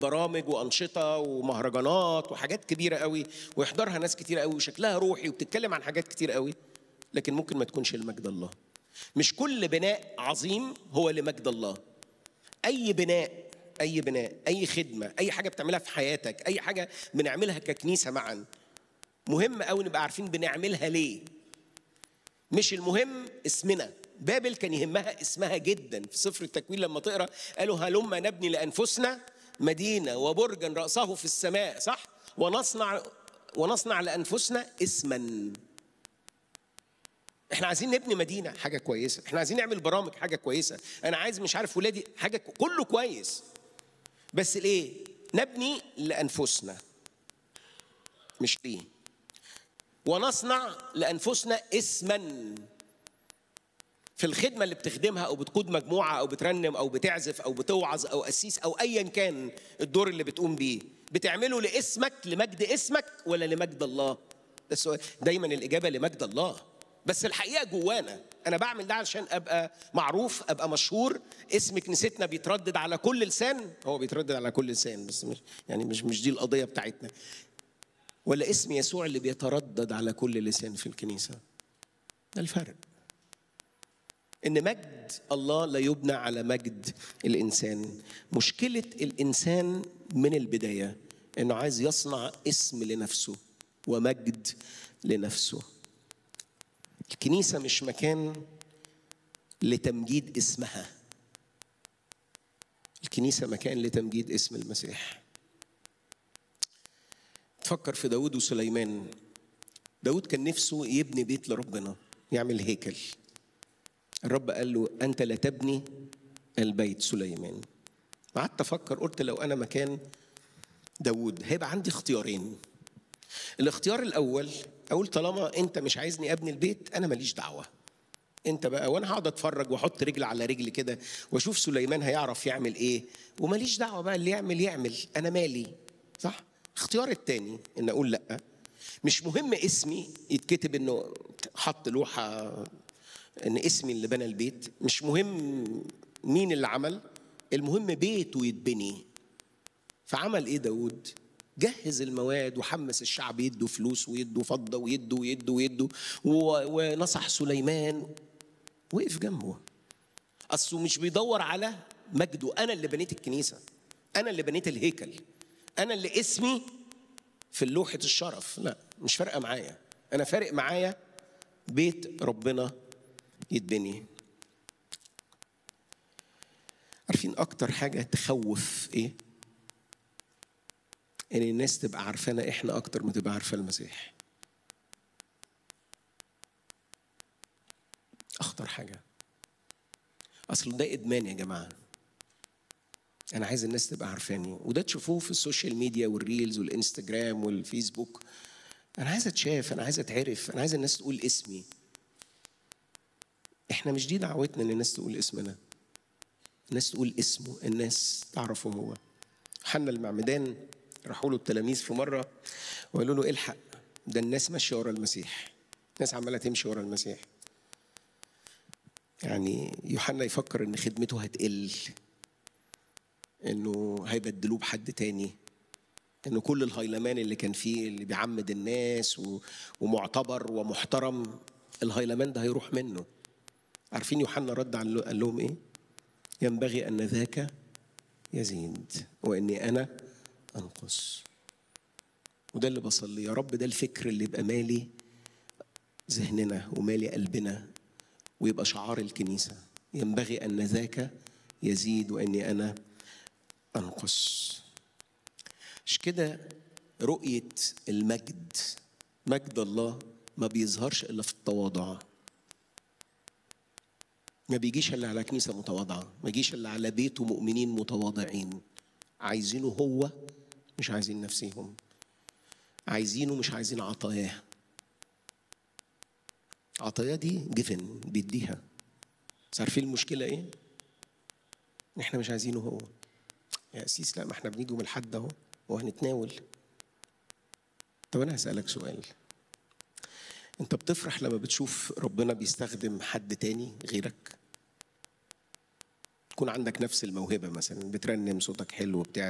برامج وانشطه ومهرجانات وحاجات كبيره قوي ويحضرها ناس كتير قوي وشكلها روحي وبتتكلم عن حاجات كتير قوي لكن ممكن ما تكونش لمجد الله مش كل بناء عظيم هو لمجد الله اي بناء اي بناء اي خدمه اي حاجه بتعملها في حياتك اي حاجه بنعملها ككنيسه معا مهم قوي نبقى عارفين بنعملها ليه مش المهم اسمنا بابل كان يهمها اسمها جدا في سفر التكوين لما تقرا قالوا هلما نبني لانفسنا مدينه وبرجا راسه في السماء صح ونصنع ونصنع لانفسنا اسما احنا عايزين نبني مدينه حاجه كويسه احنا عايزين نعمل برامج حاجه كويسه انا عايز مش عارف ولادي حاجه كله كويس بس ليه نبني لانفسنا مش ليه ونصنع لانفسنا اسما في الخدمه اللي بتخدمها او بتقود مجموعه او بترنم او بتعزف او بتوعظ او قسيس او ايا كان الدور اللي بتقوم بيه بتعمله لاسمك لمجد اسمك ولا لمجد الله ده السؤال دايما الاجابه لمجد الله بس الحقيقه جوانا انا بعمل ده علشان ابقى معروف ابقى مشهور اسم كنيستنا بيتردد على كل لسان هو بيتردد على كل لسان بس مش يعني مش مش دي القضيه بتاعتنا ولا اسم يسوع اللي بيتردد على كل لسان في الكنيسه ده الفرق ان مجد الله لا يبنى على مجد الانسان مشكله الانسان من البدايه انه عايز يصنع اسم لنفسه ومجد لنفسه الكنيسه مش مكان لتمجيد اسمها الكنيسه مكان لتمجيد اسم المسيح تفكر في داود وسليمان داود كان نفسه يبني بيت لربنا يعمل هيكل الرب قال له أنت لا تبني البيت سليمان قعدت أفكر قلت لو أنا مكان داود هيبقى عندي اختيارين الاختيار الأول أقول طالما أنت مش عايزني أبني البيت أنا ماليش دعوة انت بقى وانا هقعد اتفرج واحط رجل على رجل كده واشوف سليمان هيعرف يعمل ايه وماليش دعوه بقى اللي يعمل يعمل انا مالي صح اختيار التاني ان اقول لا مش مهم اسمي يتكتب انه حط لوحه ان اسمي اللي بنى البيت مش مهم مين اللي عمل المهم بيته يتبني فعمل ايه داود جهز المواد وحمس الشعب يدوا فلوس ويدوا فضه ويدوا ويدوا ويدوا ونصح سليمان وقف جنبه اصله مش بيدور على مجده انا اللي بنيت الكنيسه انا اللي بنيت الهيكل انا اللي اسمي في لوحه الشرف لا مش فارقه معايا انا فارق معايا بيت ربنا يتبني عارفين اكتر حاجه تخوف ايه ان الناس تبقى عارفانا احنا اكتر ما تبقى عارفه المسيح اخطر حاجه اصل ده ادمان يا جماعه انا عايز الناس تبقى عارفاني وده تشوفوه في السوشيال ميديا والريلز والانستجرام والفيسبوك انا عايز اتشاف انا عايز اتعرف انا عايز الناس تقول اسمي احنا مش دي دعوتنا ان الناس تقول اسمنا الناس تقول اسمه الناس تعرفه هو حنا المعمدان راحوا له التلاميذ في مره وقالوا له الحق ده الناس ماشيه ورا المسيح الناس عماله تمشي ورا المسيح يعني يوحنا يفكر ان خدمته هتقل انه هيبدلوه بحد تاني انه كل الهيلمان اللي كان فيه اللي بيعمد الناس ومعتبر ومحترم الهيلمان ده هيروح منه عارفين يوحنا رد قال لهم ايه ينبغي ان ذاك يزيد واني انا انقص وده اللي بصلي يا رب ده الفكر اللي يبقى مالي ذهننا ومالي قلبنا ويبقى شعار الكنيسة ينبغي أن ذاك يزيد وأني أنا أنقص مش كده رؤية المجد مجد الله ما بيظهرش إلا في التواضع ما بيجيش إلا على كنيسة متواضعة ما يجيش إلا على بيته مؤمنين متواضعين عايزينه هو مش عايزين نفسيهم عايزينه مش عايزين عطاياه عطاياه دي جفن بيديها بس عارفين المشكله ايه احنا مش عايزينه هو يا اسيس لا ما احنا بنيجي يوم الحد اهو وهنتناول طب انا هسالك سؤال انت بتفرح لما بتشوف ربنا بيستخدم حد تاني غيرك تكون عندك نفس الموهبه مثلا بترنم صوتك حلو وبتاع